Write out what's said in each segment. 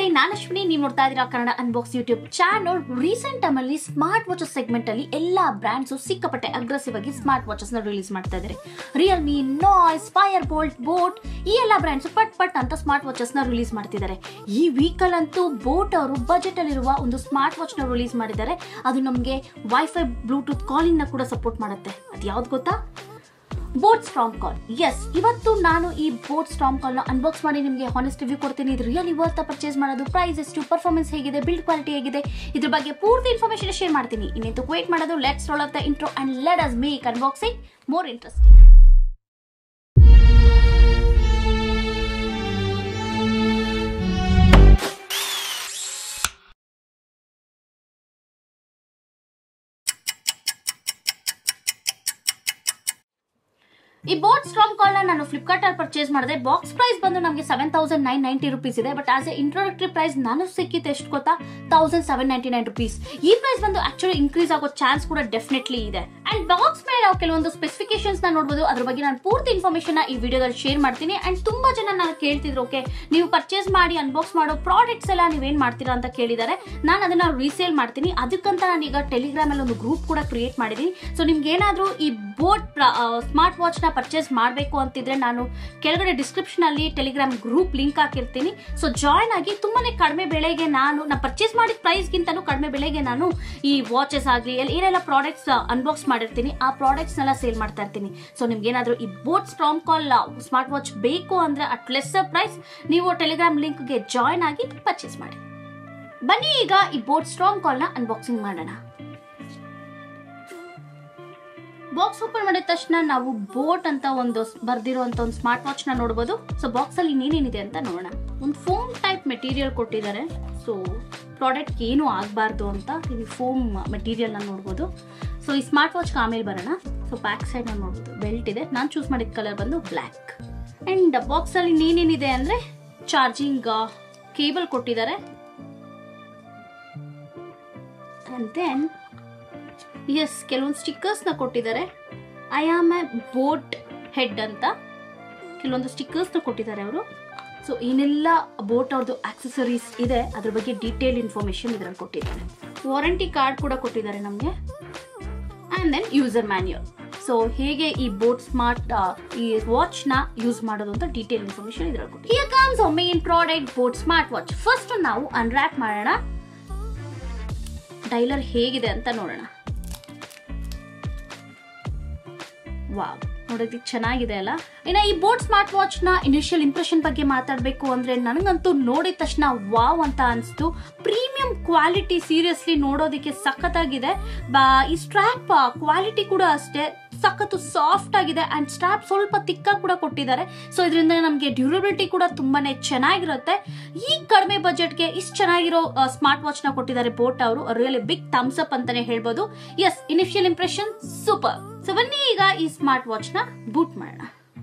ನಮಸ್ತೆ ನಾನು ಅಶ್ವಿನಿ ನೀವು ನೋಡ್ತಾ ಇದ್ದೀರಾ Kannada unbox YouTube channel recent ಟೈಮಲ್ಲಿ ಸ್ಮಾರ್ಟ್ ವಾಚಸ್ ಸೆಗ್ಮೆಂಟ್ ಅಲ್ಲಿ ಎಲ್ಲಾ ಬ್ರ್ಯಾಂಡ್ಸ್ ಸಿಕ್ಕಾಪಟ್ಟೆ ಅಗ್ರೆಸಿವ್ ಆಗಿ ಸ್ಮಾರ್ಟ್ ವಾಚಸ್ ನ ರಿಲೀಸ್ ಮಾಡ್ತಾ ಇದ್ದಾರೆ Realme Noise Fire Boltt Boat ಈ ಎಲ್ಲ ಬ್ರ್ಯಾಂಡ್ಸ್ ಪಟ್ ಪಟ್ ಅಂತ ಸ್ಮಾರ್ಟ್ ವಾಚಸ್ ನ ರಿಲೀಸ್ ಮಾಡ್ತಿದ್ದಾರೆ ಈ ವೀಕಲ್ ಅಂತೂ ಬೋಟ್ ಅವರು ಬಜೆಟ್ ಅಲ್ಲಿರುವ ಒಂದು ಸ್ಮಾರ್ಟ್ ವಾಚ್ ನ ರಿಲೀಸ್ ಮಾಡಿದ್ದಾರೆ ಅದು ನಮಗೆ ವೈಫೈ ಬ್ಲೂಟೂತ್ ಕಾಲಿಂಗ್ ನ ಕೂಡ ಸಪೋರ್ಟ್ ಮಾಡುತ್ತೆ ಅದು ಯಾವ್ದು ಗೊತ್ತಾ ಬೋಟ್ ಸ್ಟ್ರಾಂಗ್ ಕಾಲ್ ಎಸ್ ಇವತ್ತು ನಾನು ಈ ಬೋಟ್ ಸ್ಟ್ರಾಂಗ್ ಕಾಲ್ ನ ಅನ್ಬಾಕ್ಸ್ ಮಾಡಿ ನಿಮಗೆ ಹಾನೆಸ್ಟ್ ರಿವ್ಯೂ ಕೊಡ್ತೀನಿ ಇದು ರಿಯಲಿ ವರ್ತ್ ಪರ್ಚೇಸ್ ಮಾಡೋದು ಪ್ರೈಸ್ ಎಷ್ಟು ಪರ್ಫಾರ್ಮೆನ್ಸ್ ಹೇಗಿದೆ ಬಿಲ್ಡ್ ಕ್ವಾಲಿಟಿ ಹೇಗಿದೆ ಇದ್ರ ಬಗ್ಗೆ ಪೂರ್ತಿ ಇನ್ಫಾರ್ಮೇಶನ್ ಶೇರ್ ಮಾಡ್ತೀನಿ ಇನ್ನೇನು ವೇಟ್ ಮಾಡೋದು let's roll off the intro and let us make unboxing more interesting ಈ ಬೋಟ್ ಸ್ಟ್ರಾಂಗ್ ಕಾಲ್ ನಾನು ಫ್ಲಿಪ್ಕಾರ್ಟ್ ಅಲ್ಲಿ ಪರ್ಚೇಸ್ ಮಾಡಿದೆ ಬಾಕ್ಸ್ ಪ್ರೈಸ್ ಬಂದು ನಮಗೆ seven thousand nine ninety rupees ಇದೆ but as a introductory price ನಾನು ಸಿಕ್ಕಿತ್ತು ಎಷ್ಟು ಗೊತ್ತಾ thousand seven ninety nine rupees ಈ ಪ್ರೈಸ್ ಬಂದು ಆಕ್ಚುಲಿ ಇನ್ಕ್ರೀಸ್ ಆಗೋ ಚಾನ್ಸ್ ಕೂಡ ಡೆಫಿನೆಟ್ಲಿ ಇದೆ ಅಂಡ್ ಬಾಕ್ಸ್ ಮೇಲೆ ನಾವು ಕೆಲವೊಂದು ಸ್ಪೆಸಿಫಿಕೇಶನ್ಸ್ ನ ನೋಡಬಹುದು ಅದ್ರ ಬಗ್ಗೆ ನಾನು ಪೂರ್ತಿ ಇನ್ಫಾರ್ಮೇಶನ್ ಈ ವಿಡಿಯೋದಲ್ಲಿ ಶೇರ್ ಮಾಡ್ತೀನಿ ಅಂಡ್ ತುಂಬಾ ಜನ ನಾನು ಕೇಳ್ತಿದ್ರು ಓಕೆ ನೀವು ಪರ್ಚೇಸ್ ಮಾಡಿ ಅನ್ಬಾಕ್ಸ್ ಮಾಡೋ ಪ್ರಾಡಕ್ಟ್ಸ್ ಎಲ್ಲ ನೀವೇನ್ ಮಾಡ್ತೀರಾ ಅಂತ ಕೇಳಿದ್ದಾರೆ ನಾನು ಅದನ್ನ ರೀಸೇಲ್ ಮಾಡ್ತೀನಿ ಅದಕ್ಕಂತ ನಾನು ಈಗ ಟೆಲಿಗ್ರಾಮ್ ಅಲ್ಲಿ ಒಂದು ಗ್ರೂಪ್ ಕೂಡ ಕ್ರಿಯೇಟ್ ಮಾಡಿದ್ದೀನಿ ಸೊ ನಿಮ್ಗೆ ಏನಾದ್ರೂ ಈ ಬೋಟ್ ಸ್ಮಾರ್ಟ್ ವಾಚ್ ನ ಪರ್ಚೇಸ್ ಮಾಡಬೇಕು ಅಂತಿದ್ರೆ ನಾನು ಕೆಳಗಡೆ ಡಿಸ್ಕ್ರಿಪ್ಷನ್ ಅಲ್ಲಿ ಟೆಲಿಗ್ರಾಮ್ ಗ್ರೂಪ್ ಲಿಂಕ್ ಹಾಕಿರ್ತೀನಿ ಸೊ ಜಾಯ್ನ್ ಆಗಿ ತುಂಬಾನೇ ಕಡಿಮೆ ಬೆಲೆಗೆ ನಾನು ನಾ ಪರ್ಚೇಸ್ ಮಾಡಿದ ಪ್ರೈಸ್ ಗಿಂತನೂ ಕಡಿಮೆ ಬೆಲೆಗೆ ನಾನು ಈ ವಾಚಸ್ ಆಗಲಿ ಏನೆಲ್ಲ ಪ್ರಾಡಕ್ಟ್ಸ್ ಅನ್ಬಾಕ್ಸ್ ಮಾಡಿರ್ತೀನಿ ಆ ಪ್ರಾಡಕ್ಟ್ಸ್ ನೆಲ್ಲ ಸೇಲ್ ಮಾಡ್ತಾ ಇರ್ತೀನಿ ಸೊ ನಿಮ್ಗೆ ಏನಾದ್ರೂ ಈ Boat strong call smart watch ಬೇಕು ಅಂದ್ರೆ ಅಟ್ ಲೆಸ್ಸರ್ ಪ್ರೈಸ್ ನೀವು ಟೆಲಿಗ್ರಾಮ್ ಲಿಂಕ್ಗೆ ಜಾಯ್ನ್ ಆಗಿ ಪರ್ಚೇಸ್ ಮಾಡಿ ಬನ್ನಿ ಈಗ ಈ ಬೋಟ್ ಸ್ಟ್ರಾಂಗ್ ಕಾಲ್ ನ ಅನ್ಬಾಕ್ಸಿಂಗ್ ಮಾಡೋಣ ಬಾಕ್ಸ್ ಓಪನ್ ಮಾಡಿದ ತಕ್ಷಣ ನಾವು ಬೋಟ್ ಅಂತ ಒಂದು ಬರ್ದಿರುವಂತ ಒಂದು ಸ್ಮಾರ್ಟ್ ವಾಚ್ ನ ನೋಡಬಹುದು ಸೊ ಬಾಕ್ಸ್ ಅಲ್ಲಿ ಇನ್ನೇನೇನಿದೆ ಅಂತ ನೋಡೋಣ ಒಂದು ಫೋಮ್ ಟೈಪ್ ಮೆಟೀರಿಯಲ್ ಕೊಟ್ಟಿದ್ದಾರೆ ಸೊ ಪ್ರಾಡಕ್ಟ್ ಏನು ಆಗಬಾರ್ದು ಅಂತ ಇಲ್ಲಿ ಫೋಮ್ ಮೆಟೀರಿಯಲ್ ನ ನೋಡ್ಬೋದು ಸೊ ಈ ಸ್ಮಾರ್ಟ್ ವಾಚ್ ಆಮೇಲೆ ಬರೋಣ ಸೊ ಬ್ಯಾಕ್ ಸೈಡ್ ನ ನೋಡ್ಬೋದು ಬೆಲ್ಟ್ ಇದೆ ನಾನು ಚೂಸ್ ಮಾಡಿದ ಕಲರ್ ಬಂದು ಬ್ಲ್ಯಾಕ್ ಅಂಡ್ ಬಾಕ್ಸ್ ಅಲ್ಲಿ ಇನ್ನೇನೇನಿದೆ ಅಂದ್ರೆ ಚಾರ್ಜಿಂಗ್ ಕೇಬಲ್ ಕೊಟ್ಟಿದ್ದಾರೆ ಅಂಡ್ ದೆನ್ ಎಸ್ ಕೆಲವೊಂದು ಸ್ಟಿಕ್ಕರ್ಸ್ನ ಕೊಟ್ಟಿದ್ದಾರೆ I am a Boat head ಅಂತ ಕೆಲವೊಂದು ಸ್ಟಿಕ್ಕರ್ಸ್ನ ಕೊಟ್ಟಿದ್ದಾರೆ ಅವರು ಸೊ ಏನೆಲ್ಲ ಬೋಟ್ ಅವ್ರದ್ದು ಆಕ್ಸೆಸರೀಸ್ ಇದೆ ಅದ್ರ ಬಗ್ಗೆ ಡೀಟೇಲ್ ಇನ್ಫಾರ್ಮೇಶನ್ ಇದ್ರಲ್ಲಿ ಕೊಟ್ಟಿದ್ದಾರೆ ವಾರಂಟಿ ಕಾರ್ಡ್ ಕೂಡ ಕೊಟ್ಟಿದ್ದಾರೆ ನಮಗೆ and then user manual so ಹೇಗೆ ಈ ಬೋಟ್ ಸ್ಮಾರ್ಟ್ ಈ ವಾಚ್ ನ ಯೂಸ್ ಮಾಡೋದು ಅಂತ ಡೀಟೇಲ್ ಇನ್ಫಾರ್ಮೇಶನ್ ಇದ್ರಲ್ಲಿ ಕೊಟ್ಟು here comes main product Boat smart watch first ನಾವು ಅನ್ರ್ಯಾಪ್ ಮಾಡೋಣ ಡೈಲರ್ ಹೇಗಿದೆ ಅಂತ ನೋಡೋಣ ವಾವ್ ನೋಡೋದಕ್ಕೆ ಚೆನ್ನಾಗಿದೆ ಅಲ್ಲ ಇನ್ನು ಈ ಬೋಟ್ ಸ್ಮಾರ್ಟ್ ವಾಚ್ ನ ಇನಿಷಿಯಲ್ ಇಂಪ್ರೆಷನ್ ಬಗ್ಗೆ ಮಾತಾಡಬೇಕು ಅಂದ್ರೆ ನನಗಂತೂ ನೋಡಿದ ತಕ್ಷಣ ವಾವ್ ಅಂತ ಅನಿಸ್ತು ಪ್ರೀಮಿಯಂ ಕ್ವಾಲಿಟಿ ಸೀರಿಯಸ್ಲಿ ನೋಡೋದಕ್ಕೆ ಸಖತ್ತಾಗಿದೆ ಬಾ ಈ ಸ್ಟ್ರಾಪ್ ಕ್ವಾಲಿಟಿ ಕೂಡ ಅಷ್ಟೇ ಸಖತ್ತು ಸಾಫ್ಟ್ ಆಗಿದೆ ಅಂಡ್ ಸ್ಟ್ರಾಪ್ ಸ್ವಲ್ಪ ತಿಕ್ಕ ಕೂಡ ಕೊಟ್ಟಿದ್ದಾರೆ ಸೊ ಇದರಿಂದ ನಮಗೆ ಡ್ಯೂರಬಿಲಿಟಿ ಕೂಡ ತುಂಬಾನೇ ಚೆನ್ನಾಗಿರುತ್ತೆ ಈ ಕಡಿಮೆ ಬಜೆಟ್ಗೆ ಇಷ್ಟು ಚೆನ್ನಾಗಿರೋ ಸ್ಮಾರ್ಟ್ ವಾಚ್ ನ ಕೊಟ್ಟಿದ್ದಾರೆ ಬೋಟ್ ಅವರು ರಿಯಲಿ ಬಿಗ್ ಥಮ್ಸ್ ಅಪ್ ಅಂತಾನೆ ಹೇಳ್ಬೋದು yes initial impression super so ಬನ್ನಿ ಈಗ ಈ ಸ್ಮಾರ್ಟ್ ವಾಚ್ ನ ಬೂಟ್ ಮಾಡೋಣ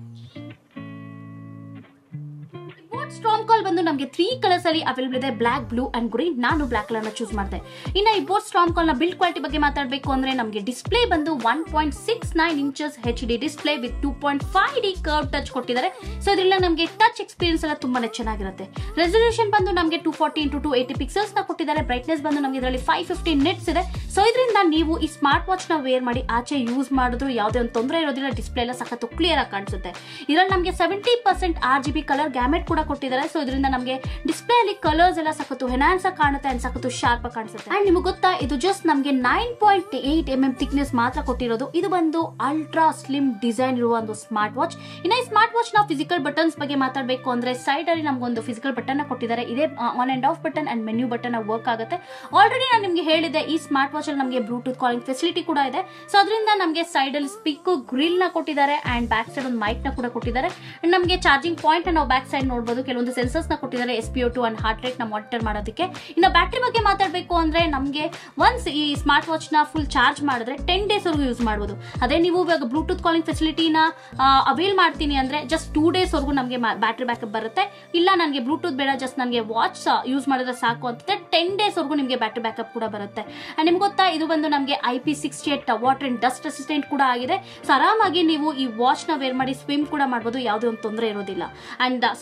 ಬೋಟ್ ಸ್ಟ್ರಾಂಗ್ ಕಾಲ್ ಬಂದು ನಮಗೆ ತ್ರೀ ಕಲರ್ಸ್ ಅಲ್ಲಿ ಅವೈಲೇಬಲ್ ಇದೆ ಬ್ಲಾಕ್ ಬ್ಲೂ ಅಂಡ್ ಗ್ರೀನ್ ನಾನು ಬ್ಲಾಕ್ ಕಲರ್ ನ ಚೂಸ್ ಮಾಡಿದೆ ಇನ್ನ ಈ ಬೋಟ್ ಸ್ಟ್ರಾಂಗ್ ಕಾಲ್ ನ ಬಿಲ್ಡ್ ಕ್ವಾಲಿಟಿ ಬಗ್ಗೆ ಮಾತಾಡಬೇಕು ಅಂದ್ರೆ ನಮಗೆ ಡಿಸ್ಪ್ಲೇ ಬಂದು one point six nine inches H D display with two point five D curve touch ಕೊಟ್ಟಿದ್ದಾರೆ ಸೊ ಇದರಿಂದ ನಮಗೆ ಟಚ್ ಎಕ್ಸ್ಪೀರಿಯನ್ಸ್ ಎಲ್ಲ ತುಂಬಾನೇ ಚೆನ್ನಾಗಿರುತ್ತೆ ರೆಸಲ್ಯೂಷನ್ ಬಂದು ನಮಗೆ two forty into two eighty pixels ನ ಕೊಟ್ಟಿದ್ದಾರೆ ಬ್ರೈಟ್ನೆಸ್ ಬಂದು ನಮಗೆ ಇದರಲ್ಲಿ ಫೈವ್ ಫಿಫ್ಟಿ ನೆಟ್ಸ್ ಇದೆ ಸೊ ಇದರಿಂದ ನೀವು ಈ ಸ್ಮಾರ್ಟ್ ವಾಚ್ ನ ವೇರ್ ಮಾಡಿ ಆಚೆ ಯೂಸ್ ಮಾಡಿದ್ರು ಯಾವುದೇ ಒಂದು ತೊಂದರೆ ಇರೋದಿಲ್ಲ ಡಿಸ್ಪ್ಲೇ ಎಲ್ಲ ಸಖತ್ತು ಕ್ಲಿಯರ್ ಆಗಿ ಕಾಣಿಸುತ್ತೆ ಇದರಲ್ಲಿ ನಮಗೆ seventy percent R G B colour gamut ಕೂಡ ಕೊಟ್ಟಿದ್ದಾರೆ ಸೊ ಇದರಿಂದ ನಮಗೆ ಡಿಸ್ಪ್ಲೇ ಅಲ್ಲಿ ಕಲರ್ಸ್ ಎಲ್ಲ ಸಖತ್ತು ಹೆನಾನ್ಸ್ ಆಗಿ ಕಾಣುತ್ತೆ ಅಂಡ್ ಸಖತ್ತು ಶಾರ್ಪ್ ಆಗಿ ಕಾಣಿಸುತ್ತೆ ಅಂಡ್ ನಿಮಗೆ ಗೊತ್ತಾ ಇದು ಜಸ್ಟ್ ನಮಗೆ nine point eight M M thickness ಮಾತ್ರ ಕೊಟ್ಟಿರೋದು ಇದು ಬಂದು ಅಲ್ಟ್ರಾ ಸ್ಲಿಮ್ ಡಿಸೈನ್ ಇರುವ ಒಂದು ಸ್ಮಾರ್ಟ್ ವಾಚ್ ಇನ್ನು ಈ ಸ್ಮಾರ್ಟ್ ವಾಚ್ ನ ಫಿಸಿಕಲ್ ಬಟನ್ಸ್ ಬಗ್ಗೆ ಮಾತಾಡಬೇಕು ಅಂದ್ರೆ ಸೈಡ್ ಅಲ್ಲಿ ನಮಗೊಂದು ಫಿಸಿಕಲ್ ಬಟನ್ ಕೊಟ್ಟಿದ್ದಾರೆ ಇದೇ on and off button and menu button work ಆಗುತ್ತೆ ಆಲ್ರೆಡಿ ನಾನು ನಿಮಗೆ ಹೇಳಿದೆ ಈ ಸ್ಮಾರ್ಟ್ ವಾಚ್ ಅಲ್ಲಿ ನಮಗೆ ಬ್ಲೂಟೂತ್ ಕಾಲಿಂಗ್ ಫೆಸಿಲಿಟಿ ಕೂಡ ಇದೆ ಸೊ ಅದರಿಂದ ನಮಗೆ ಸೈಡ್ ಅಲ್ಲಿ ಸ್ಪೀಕು ಗ್ರಿಲ್ ನ ಕೊಟ್ಟಿದ್ದಾರೆ ಅಂಡ್ ಬ್ಯಾಕ್ ಸೈಡ್ ಒಂದು ಮೈಕ್ ನ ಕೂಡ ಕೊಟ್ಟಿದ್ದಾರೆ ಅಂಡ್ ನಮಗೆ ಚಾರ್ಜಿಂಗ್ ಪಾಯಿಂಟ್ ನಾವು ಬ್ಯಾಕ್ ಸೈಡ್ ನೋಡಬಹುದು ಕೆಲವೊಂದು ಸೆನ್ಸರ್ಸ್ ನ ಕೊಟ್ಟಿದ್ದಾರೆ S P two and heart rate ನ ಮಾನಿಟರ್ ಮಾಡೋದಕ್ಕೆ ಇನ್ನು ಬ್ಯಾಟ್ರಿ ಬಗ್ಗೆ ಮಾತಾಡಬೇಕು ಅಂದ್ರೆ ನಮಗೆ ಒನ್ಸ್ ಈ ಸ್ಮಾರ್ಟ್ ವಾಚ್ ನ ಫುಲ್ ಚಾರ್ಜ್ ಮಾಡಿದ್ರೆ ಟೆನ್ ಡೇಸ್ ವರೆಗೂ ಯೂಸ್ ಮಾಡಬಹುದು ಅದೇ ನೀವು ಇವಾಗ ಬ್ಲೂಟೂತ್ ಕಾಲಿಂಗ್ ಫೆಸಿಲಿಟಿನ ಅವೈಲ್ ಮಾಡ್ತೀನಿ ಅಂದ್ರೆ ಜಸ್ಟ್ ಟೂ ಡೇಸ್ ವರೆಗೂ ನಮಗೆ ಬ್ಯಾಟ್ರಿ ಬ್ಯಾಕಪ್ ಬರುತ್ತೆ ಇಲ್ಲ ನನಗೆ ಬ್ಲೂಟೂತ್ ಬೇಡ ಜಸ್ಟ್ ನನಗೆ ವಾಚ್ ಯೂಸ್ ಮಾಡಿದ್ರೆ ಸಾಕು ಅಂತ ಟೆನ್ ಡೇಸ್ ವರೆಗೂ ನಿಮಗೆ ಬ್ಯಾಟ್ರಿ ಬ್ಯಾಕಪ್ ಕೂಡ ಬರುತ್ತೆ ಅಂಡ್ ನಿಮ್ಗೆ ಗೊತ್ತಾ ಇದು ಬಂದು ನಮಗೆ I P sixty eight water and dust assistant ಕೂಡ ಆಗಿದೆ ಸೊ ಆರಾಮಾಗಿ ನೀವು ಈ ವಾಚ್ ನ ವೇರ್ ಮಾಡಿ ಸ್ವಿಮ್ ಕೂಡ ಮಾಡ್ಬೋದು ಯಾವುದೇ ಒಂದು ತೊಂದರೆ ಇರೋದಿಲ್ಲ ಅಂಡ್ ಸ್ಟ್ರಾಪ್ ಕ್ವಾಲಿಟಿ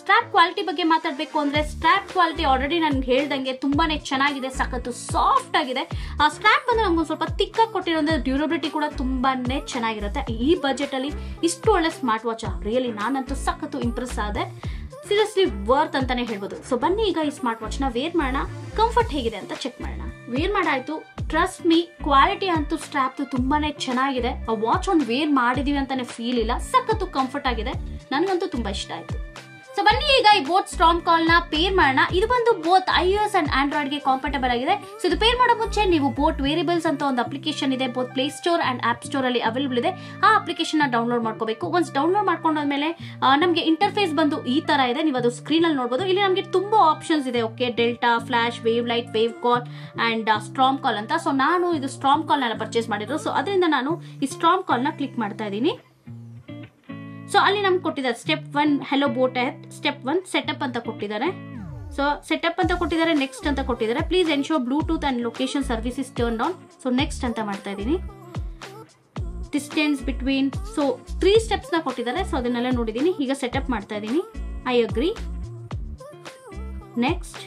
ಕ್ವಾಲಿಟಿ ಬಗ್ಗೆ ಮಾತಾಡಬೇಕು ಅಂದ್ರೆ ಸ್ಟ್ರಾಪ್ ಕ್ವಾಲಿಟಿ ಆಲ್ರೆಡಿ ನಾನು ಹೇಳ್ದಂಗೆ ತುಂಬಾನೇ ಚೆನ್ನಾಗಿದೆ ಸಖತ್ತು ಸಾಫ್ಟ್ ಆಗಿದೆ ಆ ಸ್ಟ್ರಾಪ್ ಬಂದ್ರೆ ನಮ್ಗೆ ಸ್ವಲ್ಪ ತಿಕ್ಕಾಗಿ ಕೊಟ್ಟಿರೋದ್ರೆ ಡ್ಯೂರಬಿಲಿಟಿ ಕೂಡ ತುಂಬಾನೇ ಚೆನ್ನಾಗಿರುತ್ತೆ ಈ ಬಜೆಟ್ ಅಲ್ಲಿ ಇಷ್ಟು ಒಳ್ಳೆ ಸ್ಮಾರ್ಟ್ ವಾಚ್ ರಿಯಲಿ ನಾನಂತೂ ಸಖತ್ತು ಇಂಪ್ರೆಸ್ ಆದೆ ಸೀರಿಯಸ್ಲಿ ವರ್ತ್ ಅಂತಾನೆ ಹೇಳ್ಬೋದು ಸೊ ಬನ್ನಿ ಈಗ ಈ ಸ್ಮಾರ್ಟ್ ವಾಚ್ ನ ವೇರ್ ಮಾಡೋಣ ಕಂಫರ್ಟ್ ಹೇಗಿದೆ ಅಂತ ಚೆಕ್ ಮಾಡೋಣ ವೇರ್ ಮಾಡಾಯ್ತು ಟ್ರಸ್ಟ್ ಮೀ ಕ್ವಾಲಿಟಿ ಅಂತೂ ಸ್ಟ್ರಾಪ್ ತುಂಬಾನೇ ಚೆನ್ನಾಗಿದೆ ಆ ವಾಚ್ ಒಂದು ವೇರ್ ಮಾಡಿದೀವಿ ಅಂತಾನೆ ಫೀಲ್ ಇಲ್ಲ ಸಖತ್ತು ಕಂಫರ್ಟ್ ಆಗಿದೆ ನನಗಂತೂ ತುಂಬಾ ಇಷ್ಟ ಆಯ್ತು ಸೊ ಬನ್ನಿ ಈಗ ಈ ಬೋಟ್ ಸ್ಟ್ರಾಂಗ್ ಕಾಲ್ ನ ಪೇರ್ ಮಾಡೋಣ ಇದು ಬಂದು both I S and Android ಗೆ ಕಾಂಪರ್ಟಬಲ್ ಆಗಿದೆ ಸೊ ಇದು ಪೇರ್ ಮಾಡೋ ಮುಂಚೆ ನೀವು ಬೋಟ್ ವೇರಿಯಬಲ್ಸ್ ಅಂತ ಒಂದು ಅಪ್ಲಿಕೇಶನ್ ಇದೆ both Play Store and App Store ಅಲ್ಲಿ ಅವೈಲೇಬಲ್ ಇದೆ ಆ ಅಪ್ಲಿಕೇಶನ್ ನ ಡೌನ್ಲೋಡ್ ಮಾಡ್ಕೋಬೇಕು ಒನ್ಸ್ ಡೌನ್ಲೋಡ್ ಮಾಡ್ಕೊಂಡಾದ್ಮೇಲೆ ಆ, ನಮ್ಗೆ ಇಂಟರ್ಫೇಸ್ ಬಂದು ಈ ತರ ಇದೆ ನೀವು ಅದು ಸ್ಕ್ರೀನ್ ಅಲ್ಲಿ ನೋಡಬಹುದು ಇಲ್ಲಿ ನಮಗೆ ತುಂಬಾ ಆಪ್ಷನ್ಸ್ ಇದೆ okay Delta Flash Wave Lite Wave Call and Storm Call ಅಂತ ಸೊ ನಾನು ಇದು ಸ್ಟ್ರಾಮ್ ಕಾಲ್ ನ ಪರ್ಚೇಸ್ ಮಾಡಿದ್ರು ಸೊ ಅದರಿಂದ ನಾನು ಈ ಸ್ಟ್ರಾಮ್ ಕಾಲ್ ನ ಕ್ಲಿಕ್ ಮಾಡ್ತಾ ಇದ್ದೀನಿ ಸೊ ಅಲ್ಲಿ ನಮ್ಗೆ ಕೊಟ್ಟಿದ್ದಾರೆ step one hello Boat app step one setup ಅಂತ ಕೊಟ್ಟಿದ್ದಾರೆ ಸೊ ಸೆಟಪ್ ಅಂತ ಕೊಟ್ಟಿದ್ದಾರೆ ನೆಕ್ಸ್ಟ್ ಅಂತ ಕೊಟ್ಟಿದ್ದಾರೆ please ensure Bluetooth and location service is turn on so next ಅಂತ ಮಾಡ್ತಾ ಇದ್ದೀನಿ ಡಿಸ್ಟೆನ್ಸ್ ಬಿಟ್ವೀನ್ ಸೊ ತ್ರೀ ಸ್ಟೆಪ್ಸ್ನ ಕೊಟ್ಟಿದ್ದಾರೆ ಸೊ ಅದನ್ನೆಲ್ಲ ನೋಡಿದ್ದೀನಿ ಈಗ ಸೆಟಪ್ ಮಾಡ್ತಾ ಇದ್ದೀನಿ I agree next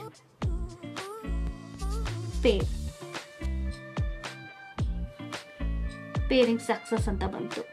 pair pairing success ಅಂತ ಬಂತು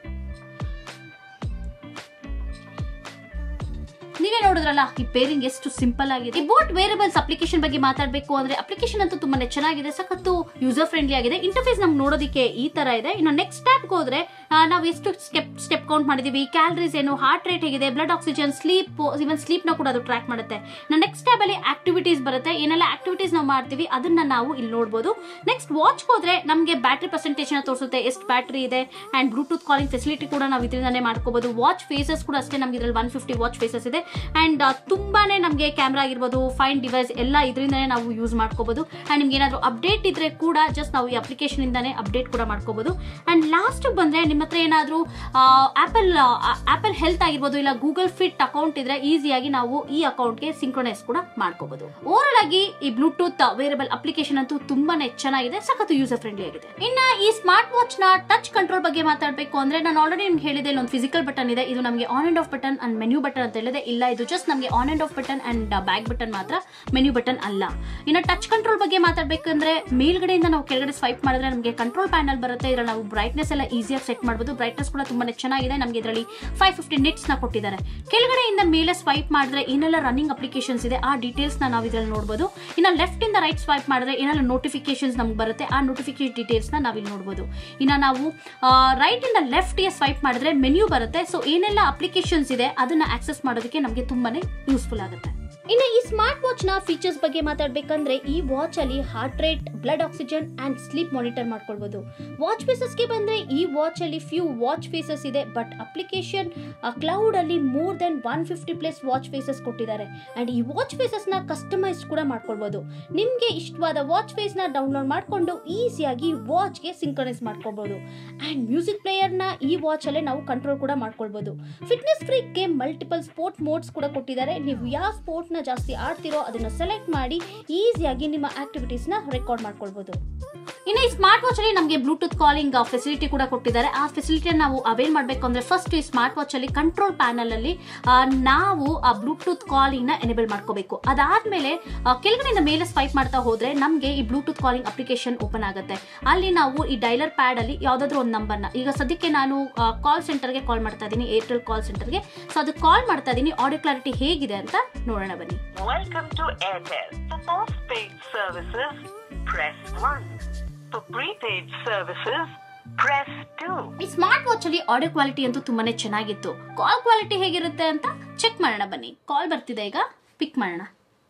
ನೀವೇ ನೋಡಿದ್ರಲ್ಲ ಈ ಪೇರಿಂಗ್ ಎಷ್ಟು ಸಿಂಪಲ್ ಆಗಿದೆ ಈ ಬೋಟ್ ವೇರಿಯಬಲ್ಸ್ ಅಪ್ಲಿಕೇಶನ್ ಬಗ್ಗೆ ಮಾತಾಡಬೇಕು ಅಂದ್ರೆ ಅಪ್ಲಿಕೇಶನ್ ಅಂತೂ ತುಂಬಾನೇ ಚೆನ್ನಾಗಿದೆ ಸಖತ್ತು ಯೂಸರ್ ಫ್ರೆಂಡ್ಲಿ ಆಗಿದೆ ಇಂಟರ್ಫೇಸ್ ನಮ್ಗೆ ನೋಡೋದಕ್ಕೆ ಈ ತರ ಇದೆ ಇನ್ನು ನೆಕ್ಸ್ಟ್ ಸ್ಟೆಪ್ ಹೋದ್ರೆ ಆ, ನಾವು ಎಷ್ಟು ಸ್ಟೆಪ್ ಸ್ಟೆಪ್ ಕೌಂಟ್ ಮಾಡಿದೀವಿ ಕ್ಯಾಲರೀಸ್ ಏನು ಹಾರ್ಟ್ ರೇಟ್ ಹೇಗಿದೆ blood oxygen sleep even sleep ನ ಕೂಡ ಅದು ಟ್ರ್ಯಾಕ್ ಮಾಡುತ್ತೆ ನೆಕ್ಸ್ಟ್ ಟ್ಯಾಬ್ ಅಲ್ಲಿ ಆಕ್ಟಿವಿಟೀಸ್ ಬರುತ್ತೆ ಏನೆಲ್ಲ ಆಕ್ಟಿವಿಟೀಸ್ ನಾವು ಮಾಡ್ತೀವಿ ಅದನ್ನ ನಾವು ಇಲ್ಲಿ ನೋಡಬಹುದು ನೆಕ್ಸ್ಟ್ ವಾಚ್ ಹೋದ್ರೆ ನಮಗೆ ಬ್ಯಾಟ್ರಿ ಪರ್ಸೆಂಟೇಜ್ ನ ತೋರಿಸುತ್ತೆ ಎಷ್ಟು ಬ್ಯಾಟ್ರಿ ಇದೆ ಅಂಡ್ ಬ್ಲೂಟೂತ್ ಕಾಲಿಂಗ್ ಫೆಸಿಲಿಟಿ ಕೂಡ ನಾವು ಇದರಿಂದಾನೇ ಮಾಡ್ಕೋಬಹುದು ವಾಚ್ ಫೇಸಸ್ ಕೂಡ ಅಷ್ಟೇ ನಮ್ಗೆ ಇದ್ರಲ್ಲಿ ಒನ್ ಫಿಫ್ಟಿ ವಾಚ್ ಫೇಸಸ್ ಇದೆ ಅಂಡ್ ತುಂಬಾನೇ ನಮಗೆ ಕ್ಯಾಮ್ರಾ ಆಗಿರ್ಬೋದು ಫೈನ್ ಡಿವೈಸ್ ಎಲ್ಲ ಇದರಿಂದನೇ ನಾವು ಯೂಸ್ ಮಾಡ್ಕೋಬಹುದು ಅಂಡ್ ನಿಮ್ಗೆ ಏನಾದ್ರು ಅಪ್ಡೇಟ್ ಇದ್ರೆ ಕೂಡ ಜಸ್ಟ್ ನಾವು ಈ ಅಪ್ಲಿಕೇಶನ್ ಇಂದಾನೆ ಅಪ್ಡೇಟ್ ಕೂಡ ಮಾಡ್ಕೋಬಹುದು ಅಂಡ್ ಲಾಸ್ಟ್ ಬಂದ್ರೆ ನಿಮ್ಮ ಹತ್ರ ಏನಾದ್ರು ಆಪಲ್ ಆಪಲ್ ಹೆಲ್ತ್ ಆಗಿರ್ಬೋದು ಇಲ್ಲ ಗೂಗಲ್ ಫಿಟ್ ಅಕೌಂಟ್ ಇದ್ರೆ ಈಸಿಯಾಗಿ ನಾವು ಈ ಅಕೌಂಟ್ಗೆ ಸಿಂಕ್ರೊನೈಸ್ ಕೂಡ ಮಾಡ್ಕೋಬಹುದು ಓವರ್ ಆಗಿ ಈ ಬ್ಲೂಟೂತ್ ವೇರಿಯಬಲ್ ಅಪ್ಲಿಕೇಶನ್ ಅಂತೂ ತುಂಬಾನೇ ಚೆನ್ನಾಗಿದೆ ಸಖತ್ತು ಯೂಸರ್ ಫ್ರೆಂಡ್ಲಿ ಆಗಿದೆ ಇನ್ನ ಈ ಸ್ಮಾರ್ಟ್ ವಾಚ್ ನ ಟಚ್ ಕಂಟ್ರೋಲ್ ಬಗ್ಗೆ ಮಾತಾಡಬೇಕು ಅಂದ್ರೆ ನಾನು ಆಲ್ರೆಡಿ ನಿಮ್ಗೆ ಹೇಳಿದೆ ಒಂದು ಫಿಸಿಕಲ್ ಬಟನ್ ಇದೆ ಇದು ನಮಗೆ on and off button and menu button ಅಂತ ಹೇಳಿದೆ ಇಲ್ಲ ಇದು ಜಸ್ಟ್ ನಮಗೆ on and off button and back button ಮಾತ್ರ ಮೆನ್ಯೂ ಬಟನ್ ಅಲ್ಲ ಇನ್ನು ಟಚ್ ಕಂಟ್ರೋಲ್ ಬಗ್ಗೆ ಮಾತಾಡಬೇಕಂದ್ರೆ ಮೇಲ್ಗಡೆಯಿಂದ ನಾವು ಕೆಳಗಡೆ ಸ್ವೈಪ್ ಮಾಡಿದ್ರೆ ನಮಗೆ ಕಂಟ್ರೋಲ್ ಪ್ಯಾನಲ್ ಬರುತ್ತೆ ಇದರಲ್ಲಿ ನಾವು ಬ್ರೈಟ್ನೆಸ್ ಎಲ್ಲ ಈಸಿಯಾಗಿ ಸೆಟ್ ಮಾಡಬಹುದು ಬ್ರೈಟ್ನೆಸ್ ಕೂಡ ತುಂಬಾನೇ ಚೆನ್ನಾಗಿದೆ ನಮಗೆ ಇದರಲ್ಲಿ ಫೈವ್ ಫಿಫ್ಟಿ ನಿಟ್ಸ್ ನ ಕೊಟ್ಟಿದ್ದಾರೆ ಕೆಳಗಡೆಯಿಂದ ಮೇಲೆ ಸ್ವೈಪ್ ಮಾಡಿದ್ರೆ ಏನೆಲ್ಲ ರನ್ನಿಂಗ್ ಅಪ್ಲಿಕೇಶನ್ಸ್ ಇದೆ ಆ ಡೀಟೇಲ್ಸ್ ನ ನಾವು ಇದರಲ್ಲಿ ನೋಡಬಹುದು ಇನ್ನು ಲೆಫ್ಟ್ ಇಂದ ರೈಟ್ ಸ್ವೈಪ್ ಮಾಡಿದ್ರೆ ಏನೆಲ್ಲ ನೋಟಿಫಿಕೇಶನ್ಸ್ ನಮ್ಗೆ ಬರುತ್ತೆ ಆ ನೋಟಿಫಿಕೇಶನ್ ಡೀಟೇಲ್ಸ್ ನ ನಾವಿಲ್ಲಿ ನೋಡಬಹುದು ಇನ್ನು ನಾವು ರೈಟ್ ಇಂದ ಲೆಫ್ಟ್ ಗೆ ಸ್ವೈಪ್ ಮಾಡಿದ್ರೆ ಮೆನ್ಯೂ ಬರುತ್ತೆ ಸೊ ಏನೆಲ್ಲ ಅಪ್ಲಿಕೇಶನ್ಸ್ ಇದೆ ಅದನ್ನ ಆಕ್ಸೆಸ್ ಮಾಡೋದಕ್ಕೆ ನಮಗೆ ತುಂಬಾನೇ ಯೂಸ್ಫುಲ್ ಆಗುತ್ತೆ ಇನ್ನು ಈ ಸ್ಮಾರ್ಟ್ ವಾಚ್ ನ ಫೀಚರ್ಸ್ ಬಗ್ಗೆ ಮಾತಾಡ್ಬೇಕಂದ್ರೆ ಈ ವಾಚ್ ಅಲ್ಲಿ heart rate blood oxygen and sleep monitor ಮಾಡ್ಕೊಳ್ಬಹುದು ವಾಚ್ ಫೇಸಸ್ ಗೆ ಬಂದ್ರೆ ಈ ವಾಚ್ ಅಲ್ಲಿ ಫ್ಯೂ ವಾಚ್ ಫೇಸಸ್ ಇದೆ ಬಟ್ ಅಪ್ಲಿಕೇಶನ್ ಕ್ಲೌಡ್ ಅಲ್ಲಿ more then one fifty plus watch faces ಕೊಟ್ಟಿದ್ದಾರೆ ಅಂಡ್ ಈ ವಾಚ್ ಫೇಸಸ್ ನ ಕಸ್ಟಮೈಸ್ ಕೂಡ ಮಾಡ್ಕೊಳ್ಬಹುದು ನಿಮ್ಗೆ ಇಷ್ಟವಾದ ವಾಚ್ ಫೇಸ್ ನ ಡೌನ್ಲೋಡ್ ಮಾಡ್ಕೊಂಡು ಈಸಿಯಾಗಿ ವಾಚ್ ಗೆ ಸಿಂಕ್ರನೈಸ್ ಮಾಡ್ಕೊಳ್ಬಹುದು ಅಂಡ್ ಮ್ಯೂಸಿಕ್ ಪ್ಲೇಯರ್ ನ ಈ ವಾಚ್ ಅಲ್ಲೇ ನಾವು ಕಂಟ್ರೋಲ್ ಕೂಡ ಮಾಡ್ಕೊಳ್ಬಹುದು ಫಿಟ್ನೆಸ್ ಫ್ರೀಕ್ಗೆ ಮಲ್ಟಿಪಲ್ ಸ್ಪೋರ್ಟ್ ಮೋಡ್ಸ್ ಕೂಡ ಕೊಟ್ಟಿದ್ದಾರೆ ನೀವು ಯಾವ ಸ್ಪೋರ್ಟ್ ನ ಜಾಸ್ತಿ ಆಡ್ತಿರೋ ಅದನ್ನ ಸೆಲೆಕ್ಟ್ ಮಾಡಿ ಈಸಿಯಾಗಿ ನಿಮ್ಮ ಆಕ್ಟಿವಿಟೀಸ್ ನ ರೆಕಾರ್ಡ್ ಮಾಡ್ಕೊಳ್ಬಹುದು ಇನ್ನು ಈ ಸ್ಮಾರ್ಟ್ ವಾಚ್ ಅಲ್ಲಿ ನಮಗೆ ಬ್ಲೂಟೂತ್ ಕಾಲಿಂಗ್ ಫೆಸಿಲಿಟಿ ಕೂಡ ಕೊಟ್ಟಿದ್ದಾರೆ ಆ ಫೆಸಿಲಿಟಿ ನಾವು ಅವೈಲ್ ಮಾಡಬೇಕು ಅಂದ್ರೆ ಫಸ್ಟ್ ಈ ಸ್ಮಾರ್ಟ್ ವಾಚ್ ಅಲ್ಲಿ ಕಂಟ್ರೋಲ್ ಪ್ಯಾನಲ್ ಅಲ್ಲಿ ಆ, ನಾವು ಆ ಬ್ಲೂಟೂತ್ ಕಾಲಿಂಗ್ ನ ಎನೇಬಲ್ ಮಾಡ್ಕೋಬೇಕು ಅದಾದ್ಮೇಲೆ ಆ, ಕೆಳಗಡೆಯಿಂದ ಮೇಲೆ ಸ್ವೈಪ್ ಮಾಡ್ತಾ ಹೋದ್ರೆ ನಮಗೆ ಈ ಬ್ಲೂಟೂತ್ ಕಾಲಿಂಗ್ ಅಪ್ಲಿಕೇಶನ್ ಓಪನ್ ಆಗುತ್ತೆ ಅಲ್ಲಿ ನಾವು ಈ ಡೈಲರ್ ಪ್ಯಾಡ್ ಅಲ್ಲಿ ಯಾವ್ದಾದ್ರು ಒಂದು ನಂಬರ್ನ ಈಗ ಸದ್ಯಕ್ಕೆ ನಾನು ಕಾಲ್ ಸೆಂಟರ್ಗೆ ಕಾಲ್ ಮಾಡ್ತಾ ಇದ್ದೀನಿ ಏರ್ಟೆಲ್ ಕಾಲ್ ಸೆಂಟರ್ಗೆ ಸೊ ಅದು ಕಾಲ್ ಮಾಡ್ತಾ ಇದ್ದೀನಿ ಆಡಿಯೋ ಕ್ಲಾರಿಟಿ ಹೇಗಿದೆ ಅಂತ ನೋಡೋಣ ಬನ್ನಿ Welcome to Airtel. For postpaid services, press 1. For prepaid services, press 2. ಈ ಸ್ಮಾರ್ಟ್ ವಾಚ್ ಅಲ್ಲಿ ಆಡಿಯೋ ಕ್ವಾಲಿಟಿ ಅಂತೂ ತುಂಬಾನೇ ಚೆನ್ನಾಗಿತ್ತು ಕಾಲ್ ಕ್ವಾಲಿಟಿ ಹೇಗಿರುತ್ತೆ ಅಂತ ಚೆಕ್ ಮಾಡೋಣ ಬನ್ನಿ ಕಾಲ್ ಬರ್ತಿದೆ ಈಗ ಪಿಕ್ ಮಾಡೋಣ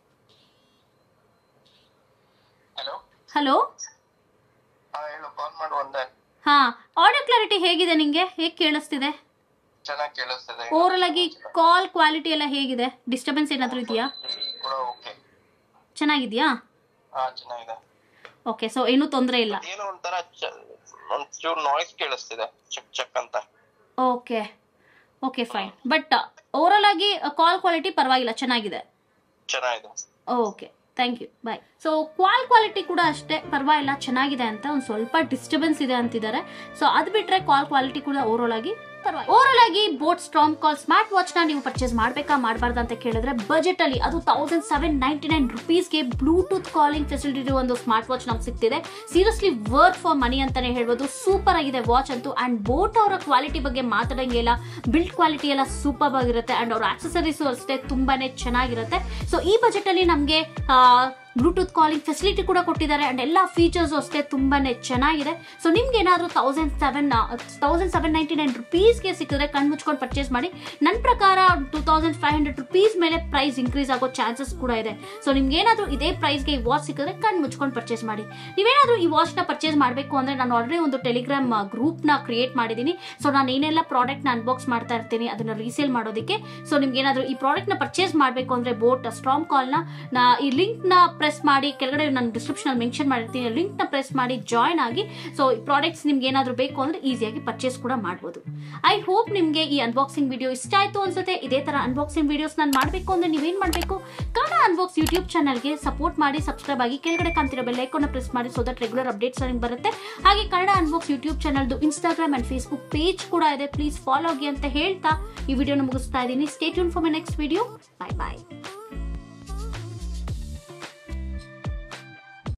ಹಲೋ ಹಲೋ ಹಾ ಹೇಳು ಕಾಲ್ ಮಾಡು ಒಂದೇ ಹಾ ಆಡಿಯೋ ಕ್ಲಾರಿಟಿ ಹೇಗಿದೆ ನಿಂಗೆ ಹೇಗೆ ಕೇಳಿಸ್ತಿದೆ ಚೆನ್ನಾಗಿ ಕೇಳಿಸ್ತದೆ ಓವರಲ್ ಆಗಿ ಕಾಲ್ ಕ್ವಾಲಿಟಿ ಎಲ್ಲ ಹೇಗಿದೆ ಡಿಸ್ಟರ್ಬೆನ್ಸ್ ಏನಾದರೂ ಇದೆಯಾ ಕೂಡ ಓಕೆ ಚೆನ್ನಾಗಿದ್ಯಾ ಹಾ ಚೆನ್ನಾಗಿದೆ ಓಕೆ ಸೊ ಏನೂ ತೊಂದರೆ ಇಲ್ಲ ಏನೋ ಒಂಥರ ಚ- ಒಂಚೂರು ನಾಯ್ಸ್ ಕೇಳಿಸ್ತಿದೆ ಚಕ್ ಚಕ್ ಅಂತ okay okay fine but overall ಆಗಿ ಕಾಲ್ ಕ್ವಾಲಿಟಿ ಪರವಾಗಿಲ್ಲ ಚೆನ್ನಾಗಿದೆ ಚೆನ್ನಾಗಿದೆ okay thank you bye so ಕ್ವಾಲ್ ಕ್ವಾಲಿಟಿ ಕೂಡ ಅಷ್ಟೇ ಪರವಾಗಿಲ್ಲ ಚೆನ್ನಾಗಿದೆ ಅಂತ ಒಂದು ಸ್ವಲ್ಪ ಡಿಸ್ಟರ್ಬೆನ್ಸ್ ಇದೆ ಅಂತಿದ್ದಾರೆ ಸೊ ಅದು ಬಿಟ್ಟರೆ ಕಾಲ್ ಕ್ವಾಲಿಟಿ ಕೂಡ ಓವರಾಲ್ ಆಗಿ ಓವರ್ ಆಗಿ Boat strong call smart watch ನ ನೀವು ಪರ್ಚೇಸ್ ಮಾಡ್ಬೇಕಾ ಮಾಡಬಾರ್ದು ಅಂತ ಕೇಳಿದ್ರೆ ಬಜೆಟ್ ಅಲ್ಲಿ ಅದು ತೌಸಂಡ್ ಸೆವೆನ್ ನೈಂಟಿ ನೈನ್ ರುಪೀಸ್ಗೆ ಬ್ಲೂಟೂತ್ ಕಾಲಿಂಗ್ ಫೆಸಿಲಿಟಿ ಇರುವ ಒಂದು ಸ್ಮಾರ್ಟ್ ವಾಚ್ ನಮ್ಗೆ ಸಿಗ್ತಿದೆ ಸೀರಿಯಸ್ಲಿ ವರ್ತ್ ಫಾರ್ ಮನಿ ಅಂತಾನೆ ಹೇಳ್ಬೋದು ಸೂಪರ್ ಆಗಿದೆ ವಾಚ್ ಅಂತೂ ಅಂಡ್ ಬೋಟ್ ಅವರ ಕ್ವಾಲಿಟಿ ಬಗ್ಗೆ ಮಾತಾಡಂಗಿಲ್ಲ ಬಿಲ್ಡ್ ಕ್ವಾಲಿಟಿ ಎಲ್ಲ ಸೂಪರ್ ಆಗಿರುತ್ತೆ ಅಂಡ್ ಅವ್ರ ಆಕ್ಸಸರೀಸು ಅಷ್ಟೇ ತುಂಬಾನೇ ಚೆನ್ನಾಗಿರುತ್ತೆ ಸೊ ಈ ಬಜೆಟ್ ಅಲ್ಲಿ ನಮಗೆ ಬ್ಲೂಟೂತ್ ಕಾಲಿಂಗ್ ಫೆಸಿಲಿಟಿ ಕೂಡ ಕೊಟ್ಟಿದ್ದಾರೆ ಅಂಡ್ ಎಲ್ಲ ಫೀಚರ್ಸ್ ಅಷ್ಟೇ ತುಂಬಾನೇ ಚೆನ್ನಾಗಿದೆ ಸೊ ನಿಮ್ಗೆ ಏನಾದರೂ thousand seven thousand seven ninety nine ರುಪೀಸ್ಗೆ ಸಿಕ್ಕಿದ್ರೆ ಕಣ್ ಮುಚ್ಕೊಂಡು ಪರ್ಚೇಸ್ ಮಾಡಿ ನನ್ನ ಪ್ರಕಾರ two thousand five hundred rupees ಮೇಲೆ ಪ್ರೈಸ್ ಇನ್ಕ್ರೀಸ್ ಆಗೋ ಚಾನ್ಸಸ್ ಕೂಡ ಇದೆ ಸೊ ನಿಮ್ಗೆ ಏನಾದರೂ ಇದೇ ಪ್ರೈಸ್ಗೆ ಈ ವಾಚ್ ಸಿಕ್ಕಿದ್ರೆ ಕಣ್ ಮುಚ್ಕೊಂಡು ಪರ್ಚೇಸ್ ಮಾಡಿ ನೀವೇನಾದರೂ ಈ ವಾಚ್ನ ಪರ್ಚೇಸ್ ಮಾಡಬೇಕು ಅಂದ್ರೆ ನಾನು ಆಲ್ರೆಡಿ ಒಂದು ಟೆಲಿಗ್ರಾಮ್ ಗ್ರೂಪ್ನ ಕ್ರಿಯೇಟ್ ಮಾಡಿದ್ದೀನಿ ಸೊ ನಾನು ಏನೆಲ್ಲ ಪ್ರಾಡಕ್ಟ್ನ ಅನ್ಬಾಕ್ಸ್ ಮಾಡ್ತಾ ಇರ್ತೀನಿ ಅದನ್ನ ರೀಸೇಲ್ ಮಾಡೋದಕ್ಕೆ ಸೊ ನಿಮ್ಗೆ ಏನಾದರೂ ಈ ಪ್ರಾಡಕ್ಟ್ನ ಪರ್ಚೇಸ್ ಮಾಡಬೇಕು ಅಂದ್ರೆ ಬೋಟ್ ಸ್ಟ್ರಾಂಗ್ ಕಾಲ್ನ ನಾ ಈ ಲಿಂಕ್ನ ಪ್ರೆಸ್ ಮಾಡಿ ಕೆಳಗಡೆ ನಾನು ಡಿಸ್ಕ್ರಿಪ್ಷನ್ ಮೆನ್ಷನ್ ಮಾಡಿರ್ತೀನಿ ಲಿಂಕ್ನ ಪ್ರೆಸ್ ಮಾಡಿ ಜಾಯ್ನ್ ಆಗಿ ಸೊ ಈ ಪ್ರಾಡಕ್ಟ್ಸ್ ನಿಮ್ಗೆ ಏನಾದರೂ ಬೇಕು ಅಂದ್ರೆ ಈಸಿಯಾಗಿ ಪರ್ಚೇಸ್ ಕೂಡ ಮಾಡ್ಬೋದು ಐ ಹೋಪ್ ನಿಮಗೆ ಈ ಅನ್ಬಾಕ್ಸಿಂಗ್ ವಿಡಿಯೋ ಇಷ್ಟ ಆಯ್ತು ಅನ್ಸುತ್ತೆ ಇದೇ ತರ ಅನ್ಬಾಕ್ಸಿಂಗ್ ವಿಡಿಯೋಸ್ ನಾನು ಮಾಡಬೇಕು ಅಂದ್ರೆ ನೀವೇನ್ ಮಾಡಬೇಕು ಕನ್ನಡ ಅನ್ಬಾಕ್ಸ್ ಯೂಟ್ಯೂಬ್ ಚಾನಲ್ಗೆ ಸಪೋರ್ಟ್ ಮಾಡಿ ಸಬ್ಸ್ಕ್ರೈಬ್ ಆಗಿ ಕೆಳಗಡೆ ಕಾಣ್ತಿರೋ ಬೆಲ್ ಐಕಾನ್ ಪ್ರೆಸ್ ಮಾಡಿ ಸೊ ದಟ್ ರೆಗ್ಯುಲರ್ ಅಪ್ಡೇಟ್ಸ್ ನಿಮ್ಗೆ ಬರುತ್ತೆ ಹಾಗೆ ಕನ್ನಡ ಅನ್ಬಾಕ್ಸ್ ಯೂಟ್ಯೂಬ್ ಚಾನಲ್ದು ಇನ್ಸ್ಟಾಗ್ರಾಮ್ ಅಂಡ್ ಫೇಸ್ಬುಕ್ ಪೇಜ್ ಕೂಡ ಇದೆ ಪ್ಲೀಸ್ ಫಾಲೋ ಆಗಿ ಅಂತ ಹೇಳ್ತಾ ಈ ವಿಡಿಯೋನ ಮುಗಿಸ್ತಾ ಇದ್ದೀನಿ stay tuned for my next video bye bye